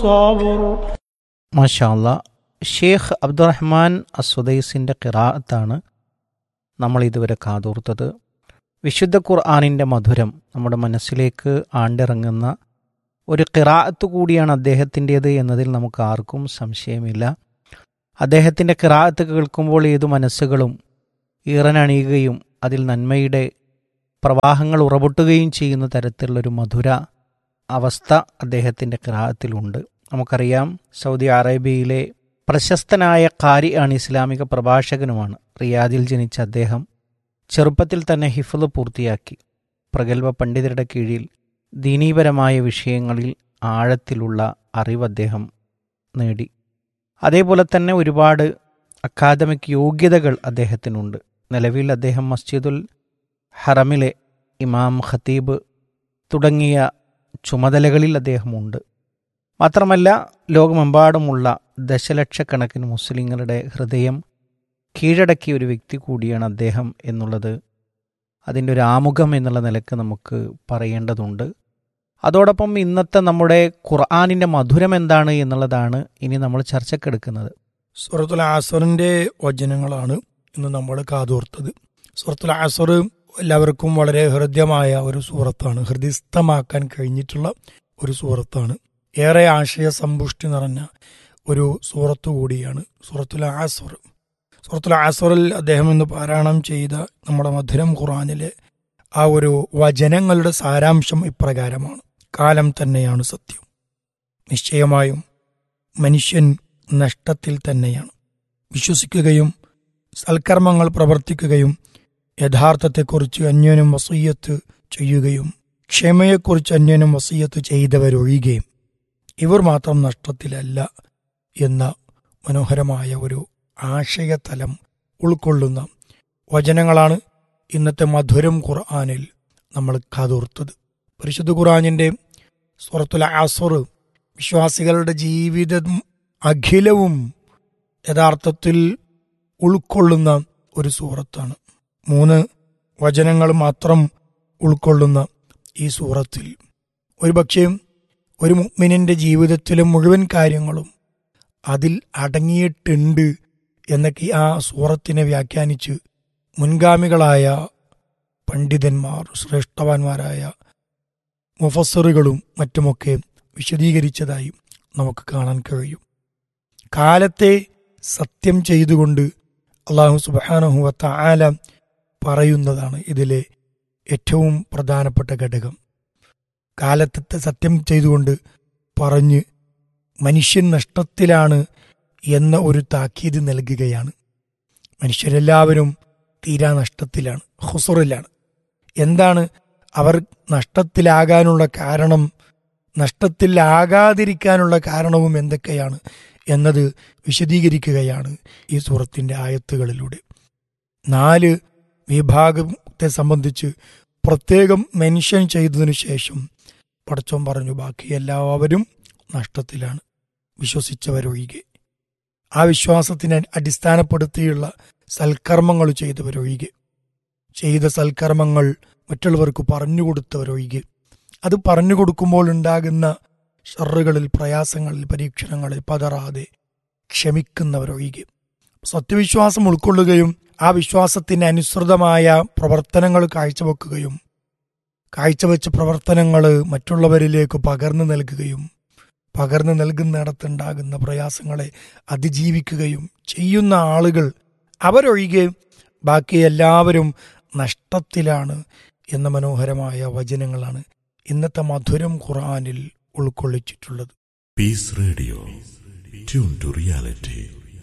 الصبر മാഷാല്ല ഷേഖ് അബ്ദുറഹ്മാൻ അസുദൈസിൻ്റെ കിറാത്താണ് നമ്മൾ ഇതുവരെ കാതോർത്തത് വിശുദ്ധ ഖുർആാനിൻ്റെ മധുരം നമ്മുടെ മനസ്സിലേക്ക് ആണ്ടിറങ്ങുന്ന ഒരു കിറാത്ത് കൂടിയാണ് അദ്ദേഹത്തിൻ്റേത് എന്നതിൽ നമുക്ക് ആർക്കും സംശയമില്ല അദ്ദേഹത്തിൻ്റെ കിറാത്ത് കേൾക്കുമ്പോൾ ഏതു മനസ്സുകളും ഈറനണിയുകയും അതിൽ നന്മയുടെ പ്രവാഹങ്ങൾ ഉറപൊട്ടുകയും ചെയ്യുന്ന തരത്തിലുള്ളൊരു മധുര അവസ്ഥ അദ്ദേഹത്തിൻ്റെ കിറാത്തിലുണ്ട് നമുക്കറിയാം സൗദി അറേബ്യയിലെ പ്രശസ്തനായ കാരി ആണ് ഇസ്ലാമിക പ്രഭാഷകനുമാണ് റിയാദിൽ ജനിച്ച അദ്ദേഹം ചെറുപ്പത്തിൽ തന്നെ ഹിഫ്ള് പൂർത്തിയാക്കി പ്രഗത്ഭ പണ്ഡിതരുടെ കീഴിൽ ദീനീപരമായ വിഷയങ്ങളിൽ ആഴത്തിലുള്ള അറിവ് അദ്ദേഹം നേടി അതേപോലെ തന്നെ ഒരുപാട് അക്കാദമിക് യോഗ്യതകൾ അദ്ദേഹത്തിനുണ്ട് നിലവിൽ അദ്ദേഹം മസ്ജിദുൽ ഹറമിലെ ഇമാം ഖത്തീബ് തുടങ്ങിയ ചുമതലകളിൽ അദ്ദേഹമുണ്ട് മാത്രമല്ല ലോകമെമ്പാടുമുള്ള ദശലക്ഷക്കണക്കിന് മുസ്ലിങ്ങളുടെ ഹൃദയം കീഴടക്കിയ ഒരു വ്യക്തി കൂടിയാണ് അദ്ദേഹം എന്നുള്ളത് അതിൻ്റെ ഒരു ആമുഖം എന്നുള്ള നിലക്ക് നമുക്ക് പറയേണ്ടതുണ്ട് അതോടൊപ്പം ഇന്നത്തെ നമ്മുടെ ഖുർആാനിൻ്റെ മധുരം എന്താണ് എന്നുള്ളതാണ് ഇനി നമ്മൾ ചർച്ചക്കെടുക്കുന്നത് സൂറത്തുൽ ആസറിന്റെ വചനങ്ങളാണ് ഇന്ന് നമ്മൾ കാതോർത്തത് സൂറത്തുൽ ആസർ എല്ലാവർക്കും വളരെ ഹൃദ്യമായ ഒരു സൂറത്താണ് ഹൃദയസ്ഥമാക്കാൻ കഴിഞ്ഞിട്ടുള്ള ഒരു സൂറത്താണ് ഏറെ ആശയ സമ്പുഷ്ടി നിറഞ്ഞ ഒരു സൂറത്ത് കൂടിയാണ് സൂറത്തുൽ ആസർ സൂറത്തുൽ ആസറിൽ അദ്ദേഹം ഇന്ന് പാരായണം ചെയ്ത നമ്മുടെ മധുരം ഖുറാനിലെ ആ ഒരു വചനങ്ങളുടെ സാരാംശം ഇപ്രകാരമാണ് കാലം തന്നെയാണ് സത്യം നിശ്ചയമായും മനുഷ്യൻ നഷ്ടത്തിൽ തന്നെയാണ് വിശ്വസിക്കുകയും സൽക്കർമ്മങ്ങൾ പ്രവർത്തിക്കുകയും യഥാർത്ഥത്തെക്കുറിച്ച് അന്യോന്യം വസീയത്ത് ചെയ്യുകയും ക്ഷമയെക്കുറിച്ച് അന്യോന്യം വസീയത്ത് ചെയ്തവരൊഴിയുകയും ഇവർ മാത്രം നഷ്ടത്തിലല്ല എന്ന മനോഹരമായ ഒരു ആശയതലം ഉൾക്കൊള്ളുന്ന വചനങ്ങളാണ് ഇന്നത്തെ മധുരം ഖുർആാനിൽ നമ്മൾ കാതോർത്തത് പരിശുദ്ധ ഖുർആാനിന്റെ സുറത്തുൽ ആസുർ വിശ്വാസികളുടെ ജീവിതം അഖിലവും യഥാർത്ഥത്തിൽ ഉൾക്കൊള്ളുന്ന ഒരു സൂറത്താണ് മൂന്ന് വചനങ്ങൾ മാത്രം ഉൾക്കൊള്ളുന്ന ഈ സൂറത്തിൽ ഒരുപക്ഷെ ഒരു മുഗ്മിനിന്റെ ജീവിതത്തിലെ മുഴുവൻ കാര്യങ്ങളും അതിൽ അടങ്ങിയിട്ടുണ്ട് എന്നൊക്കെ ആ സൂറത്തിനെ വ്യാഖ്യാനിച്ച് മുൻഗാമികളായ പണ്ഡിതന്മാർ ശ്രേഷ്ഠവാന്മാരായ മുഫസറുകളും മറ്റുമൊക്കെ വിശദീകരിച്ചതായി നമുക്ക് കാണാൻ കഴിയും കാലത്തെ സത്യം ചെയ്തുകൊണ്ട് അള്ളാഹു സുബാനഹുവത്ത ആല പറയുന്നതാണ് ഇതിലെ ഏറ്റവും പ്രധാനപ്പെട്ട ഘടകം കാലത്തെ സത്യം ചെയ്തുകൊണ്ട് പറഞ്ഞ് മനുഷ്യൻ നഷ്ടത്തിലാണ് എന്ന ഒരു താക്കീത് നൽകുകയാണ് മനുഷ്യരെല്ലാവരും തീരാ നഷ്ടത്തിലാണ് ഹുസറിലാണ് എന്താണ് അവർ നഷ്ടത്തിലാകാനുള്ള കാരണം നഷ്ടത്തിലാകാതിരിക്കാനുള്ള കാരണവും എന്തൊക്കെയാണ് എന്നത് വിശദീകരിക്കുകയാണ് ഈ സൂറത്തിന്റെ ആയത്തുകളിലൂടെ നാല് വിഭാഗത്തെ സംബന്ധിച്ച് പ്രത്യേകം മെൻഷൻ ചെയ്തതിനു ശേഷം പടച്ചോൻ പറഞ്ഞു ബാക്കി എല്ലാവരും നഷ്ടത്തിലാണ് വിശ്വസിച്ചവരൊഴികെ ആ വിശ്വാസത്തിനെ അടിസ്ഥാനപ്പെടുത്തിയുള്ള സൽക്കർമ്മങ്ങൾ ചെയ്തവരൊഴികെ ചെയ്ത സൽക്കർമ്മങ്ങൾ മറ്റുള്ളവർക്ക് പറഞ്ഞുകൊടുത്തവരൊഴികെ അത് പറഞ്ഞു കൊടുക്കുമ്പോൾ ഉണ്ടാകുന്ന ഷറുകളിൽ പ്രയാസങ്ങളിൽ പരീക്ഷണങ്ങളിൽ പതറാതെ ക്ഷമിക്കുന്നവരൊഴികെ സത്യവിശ്വാസം ഉൾക്കൊള്ളുകയും ആ വിശ്വാസത്തിന് അനുസൃതമായ പ്രവർത്തനങ്ങൾ കാഴ്ചവെക്കുകയും കാഴ്ചവെച്ച പ്രവർത്തനങ്ങൾ മറ്റുള്ളവരിലേക്ക് പകർന്നു നൽകുകയും പകർന്നു നൽകുന്നിടത്തുണ്ടാകുന്ന പ്രയാസങ്ങളെ അതിജീവിക്കുകയും ചെയ്യുന്ന ആളുകൾ അവരൊഴികെ ബാക്കി എല്ലാവരും നഷ്ടത്തിലാണ് എന്ന മനോഹരമായ വചനങ്ങളാണ് ഇന്നത്തെ മധുരം ഖുർആനിൽ ഉൾക്കൊള്ളിച്ചിട്ടുള്ളത് Peace Radio. Tune to reality.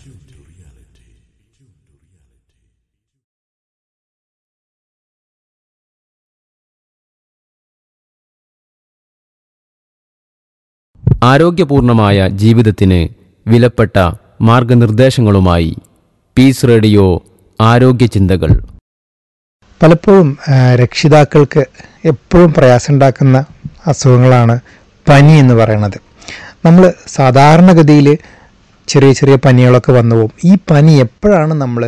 ആരോഗ്യപൂർണമായ ജീവിതത്തിന് വിലപ്പെട്ട മാർഗനിർദ്ദേശങ്ങളുമായി പീസ് റേഡിയോ ആരോഗ്യ ചിന്തകൾ പലപ്പോഴും ആ, രക്ഷിതാക്കൾക്ക് എപ്പോഴും പ്രയാസമുണ്ടാക്കുന്ന അസുഖങ്ങളാണ് പനി എന്ന് പറയുന്നത് നമ്മൾ സാധാരണഗതിയിൽ ചെറിയ ചെറിയ പനികളൊക്കെ വന്നു പോകും ഈ പനി എപ്പോഴാണ് നമ്മൾ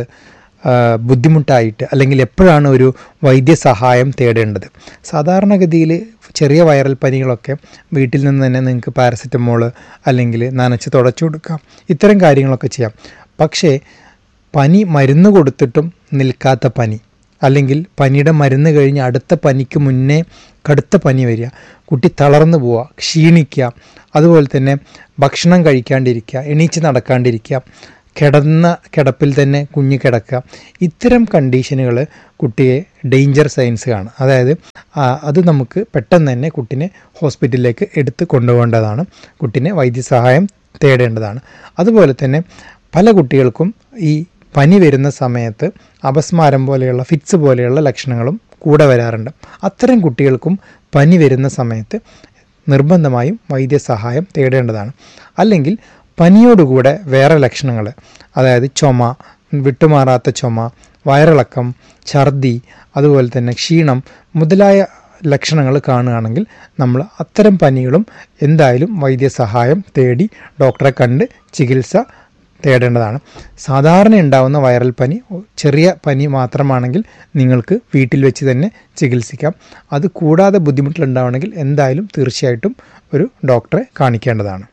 ബുദ്ധിമുട്ടായിട്ട് അല്ലെങ്കിൽ എപ്പോഴാണ് ഒരു വൈദ്യസഹായം തേടേണ്ടത് സാധാരണഗതിയിൽ ചെറിയ വൈറൽ പനികളൊക്കെ വീട്ടിൽ നിന്ന് തന്നെ നിങ്ങൾക്ക് പാരസെറ്റമോൾ അല്ലെങ്കിൽ നനച്ച് തുടച്ചു കൊടുക്കാം ഇത്തരം കാര്യങ്ങളൊക്കെ ചെയ്യാം പക്ഷേ പനി മരുന്ന് കൊടുത്തിട്ടും നിൽക്കാത്ത പനി അല്ലെങ്കിൽ പനിയുടെ മരുന്ന് കഴിഞ്ഞ് അടുത്ത പനിക്ക് മുന്നേ കടുത്ത പനി വരിക കുട്ടി തളർന്നു പോവുക ക്ഷീണിക്കുക അതുപോലെ തന്നെ ഭക്ഷണം കഴിക്കാണ്ടിരിക്കുക എണീച്ച് നടക്കാണ്ടിരിക്കുക കിടന്ന കിടപ്പിൽ തന്നെ കുഞ്ഞ് കിടക്കുക ഇത്തരം കണ്ടീഷനുകൾ കുട്ടിയെ ഡേഞ്ചർ സയൻസ് ആണ് അതായത് ആ, അത് നമുക്ക് പെട്ടെന്ന് തന്നെ കുട്ടിനെ ഹോസ്പിറ്റലിലേക്ക് എടുത്ത് കൊണ്ടുപോകേണ്ടതാണ് കുട്ടിനെ വൈദ്യസഹായം തേടേണ്ടതാണ് അതുപോലെ തന്നെ പല കുട്ടികൾക്കും ഈ പനി വരുന്ന സമയത്ത് അപസ്മാരം പോലെയുള്ള ഫിറ്റ്സ് പോലെയുള്ള ലക്ഷണങ്ങളും കൂടെ വരാറുണ്ട് അത്തരം കുട്ടികൾക്കും പനി വരുന്ന സമയത്ത് നിർബന്ധമായും വൈദ്യസഹായം തേടേണ്ടതാണ് അല്ലെങ്കിൽ പനിയോടുകൂടെ വേറെ ലക്ഷണങ്ങൾ അതായത് ചുമ വിട്ടുമാറാത്ത ചുമ വയറിളക്കം ഛർദി അതുപോലെ തന്നെ ക്ഷീണം മുതലായ ലക്ഷണങ്ങൾ കാണുകയാണെങ്കിൽ നമ്മൾ അത്തരം പനികളും എന്തായാലും വൈദ്യസഹായം തേടി ഡോക്ടറെ കണ്ട് ചികിത്സ തേടേണ്ടതാണ് സാധാരണ ഉണ്ടാവുന്ന വൈറൽ പനി ചെറിയ പനി മാത്രമാണെങ്കിൽ നിങ്ങൾക്ക് വീട്ടിൽ വെച്ച് തന്നെ ചികിത്സിക്കാം അത് കൂടാതെ ബുദ്ധിമുട്ടുണ്ടാവണമെങ്കിൽ എന്തായാലും തീർച്ചയായിട്ടും ഒരു ഡോക്ടറെ കാണിക്കേണ്ടതാണ്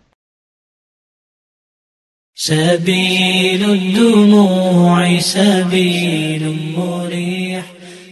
سبيل الدموع سبيل مريح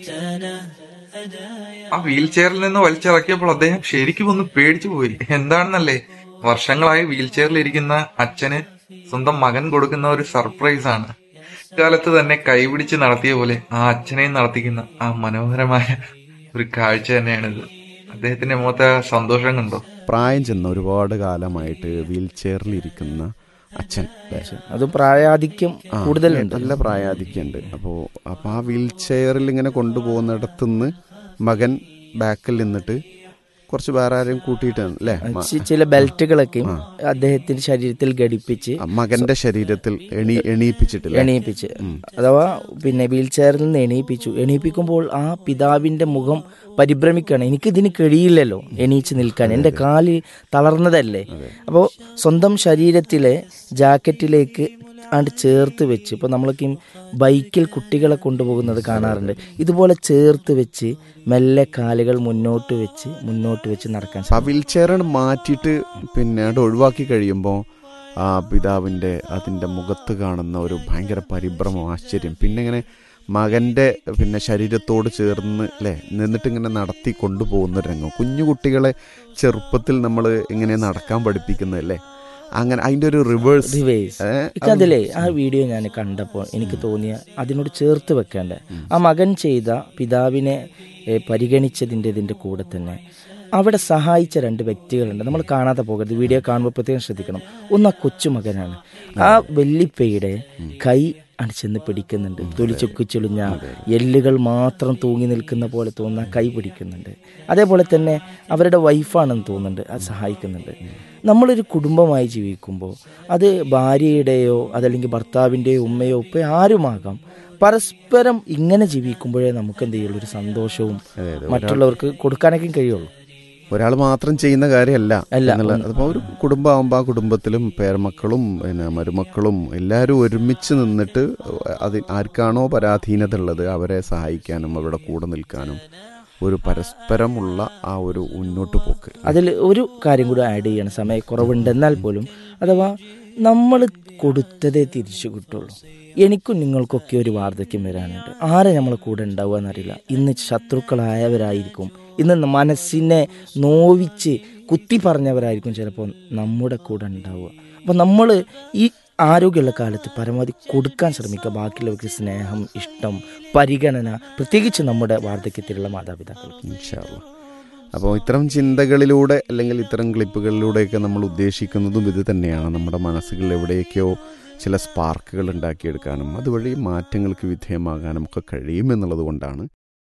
تنهدى ആ വീൽ ചെയറിൽ നിന്ന് വലിച്ചിറക്കിയപ്പോൾ അദ്ദേഹം ശരിക്കും ഒന്ന് പേടിച്ചു പോയി എന്താണെന്നല്ലേ വർഷങ്ങളായി വീൽ ചെയറിൽ ഇരിക്കുന്ന അച്ഛന് സ്വന്തം മകൻ കൊടുക്കുന്ന ഒരു സർപ്രൈസ് ആണ് കാലത്ത് തന്നെ കൈപിടിച്ച് നടത്തിയ പോലെ ആ അച്ഛനെയും നടത്തിക്കുന്ന ആ മനോഹരമായ ഒരു കാഴ്ച തന്നെയാണിത് അദ്ദേഹത്തിന്റെ മുഖത്തെ ആ സന്തോഷം കണ്ടോ പ്രായം ചെന്ന ഒരുപാട് കാലമായിട്ട് വീൽ ചെയറിലിരിക്കുന്ന അച്ഛൻ അല്ലേ? അത് പ്രായാധിക്യം ആ, കൂടുതലുണ്ട് നല്ല പ്രായാധിക്യുണ്ട് അപ്പോൾ അപ്പോൾ ആ വീൽ ചെയറിൽ ഇങ്ങനെ കൊണ്ടുപോകുന്നിടത്തുനിന്ന് മകൻ ബാക്കിൽ നിന്നിട്ട് കുറച്ച് വേറെ ആരെയും കൂട്ടിയിട്ടാണ് അല്ലേ മ- ചി- ചില ബെൽറ്റുകളൊക്കെയും ആ. അദ്ദേഹത്തിന്റെ ശരീരത്തിൽ ഘടിപ്പിച്ച് ആ, മകന്റെ ശരീരത്തിൽ എണീ എണീപ്പിച്ചിട്ടില്ല എണീപ്പിച്ച് അഥവാ പിന്നെ വീൽ ചെയറിൽ നിന്ന് എണീപ്പിച്ചു എണീപ്പിക്കുമ്പോൾ ആ പിതാവിന്റെ മുഖം പരിഭ്രമിക്കുകയാണ് എനിക്കിതിന് കഴിയില്ലല്ലോ എണീച്ച് നിൽക്കാൻ എൻ്റെ കാല് തളർന്നതല്ലേ അപ്പോൾ സ്വന്തം ശരീരത്തിലെ ജാക്കറ്റിലേക്ക് ആണ്ട് ചേർത്ത് വെച്ച് ഇപ്പോൾ നമ്മളൊക്കെ ഈ ബൈക്കിൽ കുട്ടികളെ കൊണ്ടുപോകുന്നത് കാണാറുണ്ട് ഇതുപോലെ ചേർത്ത് വെച്ച് മെല്ലെ കാലുകൾ മുന്നോട്ട് വെച്ച് മുന്നോട്ട് വെച്ച് നടക്കാൻ ആ വീൽ ചെയർ മാറ്റിയിട്ട് പിന്നെ അത് ഒഴിവാക്കി കഴിയുമ്പോൾ ആ പിതാവിൻ്റെ അതിൻ്റെ മുഖത്ത് കാണുന്ന ഒരു ഭയങ്കര പരിഭ്രമം ആശ്ചര്യം പിന്നെ ഇങ്ങനെ മകൻ്റെ പിന്നെ ശരീരത്തോട് ചേർന്ന് അല്ലേ നിന്നിട്ട് ഇങ്ങനെ നടത്തി കൊണ്ടുപോകുന്ന ഒരു രംഗം കുഞ്ഞു കുട്ടികളെ ചെറുപ്പത്തിൽ നമ്മൾ ഇങ്ങനെ നടക്കാൻ പഠിപ്പിക്കുന്നതല്ലേ അങ്ങനെ അതിൻ്റെ ഒരു റിവേഴ്സ് റിവേഴ്സ് അതിലേ ആ വീഡിയോ ഞാൻ കണ്ടപ്പോൾ എനിക്ക് തോന്നിയ അതിനോട് ചേർത്ത് വെക്കേണ്ട ആ മകൻ ചെയ്ത പിതാവിനെ ഏ, പരിഗണിച്ചതിൻ്റെ ഇതിൻ്റെ കൂടെ തന്നെ അവിടെ സഹായിച്ച രണ്ട് വ്യക്തികളുണ്ട് നമ്മൾ കാണാതെ പോകരുത് വീഡിയോ കാണുമ്പോൾ പ്രത്യേകം ശ്രദ്ധിക്കണം ഒന്ന് ആ കൊച്ചുമകനാണ് ആ വെള്ളിപ്പയുടെ കൈ ആണ് ചെന്ന് പിടിക്കുന്നുണ്ട് തൊലി ചൊക്കിച്ചൊളിഞ്ഞ എല്ലുകൾ മാത്രം തൂങ്ങി നിൽക്കുന്ന പോലെ തോന്നുന്ന കൈ പിടിക്കുന്നുണ്ട് അതേപോലെ തന്നെ അവരുടെ വൈഫാണെന്ന് തോന്നുന്നുണ്ട് അത് സഹായിക്കുന്നുണ്ട് നമ്മളൊരു കുടുംബമായി ജീവിക്കുമ്പോൾ അത് ഭാര്യയുടെയോ അതല്ലെങ്കിൽ ഭർത്താവിൻ്റെയോ ഉമ്മയോ ഉപ്പയോ ആരുമാകാം പരസ്പരം ഇങ്ങനെ ജീവിക്കുമ്പോഴേ നമുക്ക് എന്ത് ചെയ്യുള്ളൂ ഒരു സന്തോഷവും മറ്റുള്ളവർക്ക് കൊടുക്കാനൊക്കെ കഴിയുള്ളൂ ഒരാൾ മാത്രം ചെയ്യുന്ന കാര്യമല്ല അല്ല. എന്നുള്ള അതിപ്പോൾ ഒരു കുടുംബമാകുമ്പോൾ ആ കുടുംബത്തിലും പേരമക്കളും പിന്നെ മരുമക്കളും എല്ലാവരും ഒരുമിച്ച് നിന്നിട്ട് അത് ആർക്കാണോ പരാധീനത ഉള്ളത് അവരെ സഹായിക്കാനും അവരുടെ കൂടെ നിൽക്കാനും ഒരു പരസ്പരമുള്ള ആ ഒരു മുന്നോട്ട് പോക്ക് അതിൽ ഒരു കാര്യം കൂടി ആഡ് ചെയ്യണം സമയക്കുറവുണ്ടെന്നാൽ പോലും അഥവാ നമ്മൾ കൊടുത്തതേ തിരിച്ചു കിട്ടുള്ളൂ എനിക്കും നിങ്ങൾക്കൊക്കെ ഒരു വാർദ്ധക്യം വരാനുണ്ട് ആരെ നമ്മളെ കൂടെ ഉണ്ടാവുക എന്നറിയില്ല ഇന്ന് ശത്രുക്കളായവരായിരിക്കും ഇന്ന് മനസ്സിനെ നോവിച്ച് കുത്തി പറഞ്ഞവരായിരിക്കും ചിലപ്പോൾ നമ്മുടെ കൂടെ ഉണ്ടാവുക അപ്പം നമ്മൾ ഈ ആരോഗ്യമുള്ള കാലത്ത് പരമാവധി കൊടുക്കാൻ ശ്രമിക്കുക ബാക്കിയുള്ളവർക്ക് സ്നേഹം ഇഷ്ടം പരിഗണന പ്രത്യേകിച്ച് നമ്മുടെ വാർദ്ധക്യത്തിലുള്ള മാതാപിതാക്കൾക്ക് ഇൻഷാല്ല അപ്പോൾ ഇത്തരം ചിന്തകളിലൂടെ അല്ലെങ്കിൽ ഇത്തരം ക്ലിപ്പുകളിലൂടെയൊക്കെ നമ്മൾ ഉദ്ദേശിക്കുന്നതും ഇത് തന്നെയാണ് നമ്മുടെ മനസ്സുകളിൽ എവിടെയൊക്കെയോ ചില സ്പാർക്കുകൾ ഉണ്ടാക്കിയെടുക്കാനും അതുവഴി മാറ്റങ്ങൾക്ക് വിധേയമാകാനും ഒക്കെ കഴിയുമെന്നുള്ളത് കൊണ്ടാണ്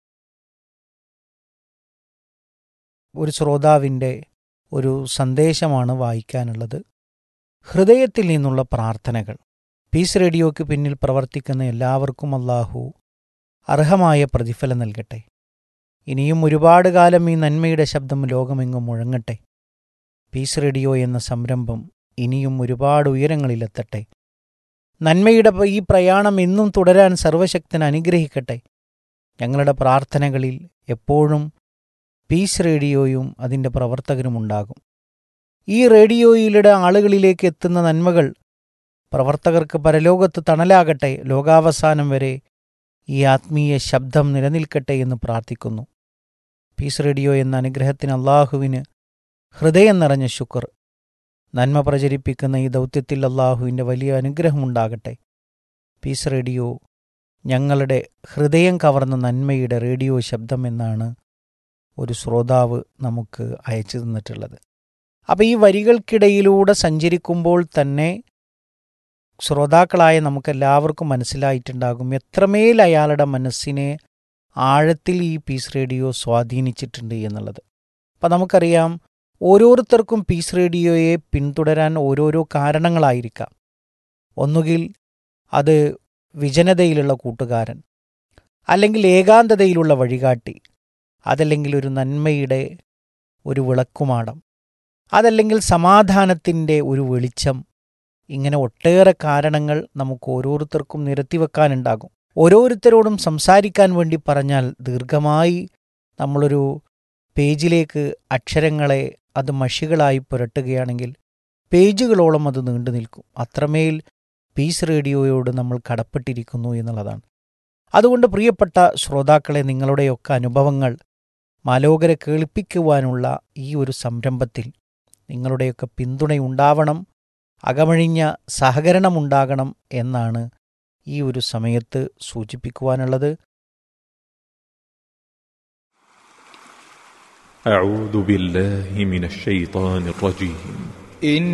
ഒരു ശ്രോതാവിൻ്റെ ഒരു സന്ദേശമാണ് വായിക്കാനുള്ളത് ഹൃദയത്തിൽ നിന്നുള്ള പ്രാർത്ഥനകൾ പീസ് റേഡിയോയ്ക്ക് പിന്നിൽ പ്രവർത്തിക്കുന്ന എല്ലാവർക്കും അല്ലാഹു അർഹമായ പ്രതിഫലം നൽകട്ടെ ഇനിയും ഒരുപാട് കാലം ഈ നന്മയുടെ ശബ്ദം ലോകമെങ്ങും മുഴങ്ങട്ടെ പീസ് റേഡിയോ എന്ന സംരംഭം ഇനിയും ഒരുപാട് ഉയരങ്ങളിലെത്തട്ടെ നന്മയുടെ ഈ പ്രയാണം എന്നും തുടരാൻ സർവശക്തൻ അനുഗ്രഹിക്കട്ടെ ഞങ്ങളുടെ പ്രാർത്ഥനകളിൽ എപ്പോഴും പീസ് റേഡിയോയും അതിൻ്റെ പ്രവർത്തകരും ഉണ്ടാകും ഈ റേഡിയോയിലൂടെ ആളുകളിലേക്ക് എത്തുന്ന നന്മകൾ പ്രവർത്തകർക്ക് പരലോകത്ത് തണലാകട്ടെ ലോകാവസാനം വരെ ഈ ആത്മീയ ശബ്ദം നിലനിൽക്കട്ടെ എന്ന് പ്രാർത്ഥിക്കുന്നു പീസ് റേഡിയോ എന്ന അനുഗ്രഹത്തിന് അള്ളാഹുവിന് ഹൃദയം നിറഞ്ഞ ശുക്ർ നന്മ പ്രചരിപ്പിക്കുന്ന ഈ ദൗത്യത്തിൽ അള്ളാഹുവിൻ്റെ വലിയ അനുഗ്രഹമുണ്ടാകട്ടെ പീസ് റേഡിയോ ഞങ്ങളുടെ ഹൃദയം കവർന്ന നന്മയുടെ റേഡിയോ ശബ്ദം എന്നാണ് ഒരു ശ്രോതാവ് നമുക്ക് അയച്ചു തന്നിട്ടുള്ളത് അപ്പോൾ ഈ വരികൾക്കിടയിലൂടെ സഞ്ചരിക്കുമ്പോൾ തന്നെ ശ്രോതാക്കളായ നമുക്കെല്ലാവർക്കും മനസ്സിലായിട്ടുണ്ടാകും എത്രമേൽ അയാളുടെ മനസ്സിനെ ആഴത്തിൽ ഈ പീസ് റേഡിയോ സ്വാധീനിച്ചിട്ടുണ്ട് എന്നുള്ളത് അപ്പം നമുക്കറിയാം ഓരോരുത്തർക്കും പീസ് റേഡിയോയെ പിന്തുടരാൻ ഓരോരോ കാരണങ്ങളായിരിക്കാം ഒന്നുകിൽ അത് വിജനതയിലുള്ള കൂട്ടുകാരൻ അല്ലെങ്കിൽ ഏകാന്തതയിലുള്ള വഴികാട്ടി അതല്ലെങ്കിൽ ഒരു നന്മയുടെ ഒരു വിളക്കുമാടം അതല്ലെങ്കിൽ സമാധാനത്തിൻ്റെ ഒരു വെളിച്ചം ഇങ്ങനെ ഒട്ടേറെ കാരണങ്ങൾ നമുക്ക് ഓരോരുത്തർക്കും നിരത്തിവെക്കാനുണ്ടാകും ഓരോരുത്തരോടും സംസാരിക്കാൻ വേണ്ടി പറഞ്ഞാൽ ദീർഘമായി നമ്മളൊരു പേജിലേക്ക് അക്ഷരങ്ങളെ അത് മഷികളായി പുരട്ടുകയാണെങ്കിൽ പേജുകളോളം അത് നീണ്ടു നിൽക്കും അത്രമേൽ പീസ് റേഡിയോയോട് നമ്മൾ കടപ്പെട്ടിരിക്കുന്നു എന്നുള്ളതാണ് അതുകൊണ്ട് പ്രിയപ്പെട്ട ശ്രോതാക്കളെ നിങ്ങളുടെയൊക്കെ അനുഭവങ്ങൾ മാലോകരെ കേൾപ്പിക്കുവാനുള്ള ഈ ഒരു സംരംഭത്തിൽ നിങ്ങളുടെയൊക്കെ പിന്തുണയുണ്ടാവണം അകമഴിഞ്ഞ സഹകരണമുണ്ടാകണം എന്നാണ് ഈ ഒരു സമയത്ത് സൂചിപ്പിക്കുവാനുള്ളത് أعوذ بالله من الشيطان الرجيم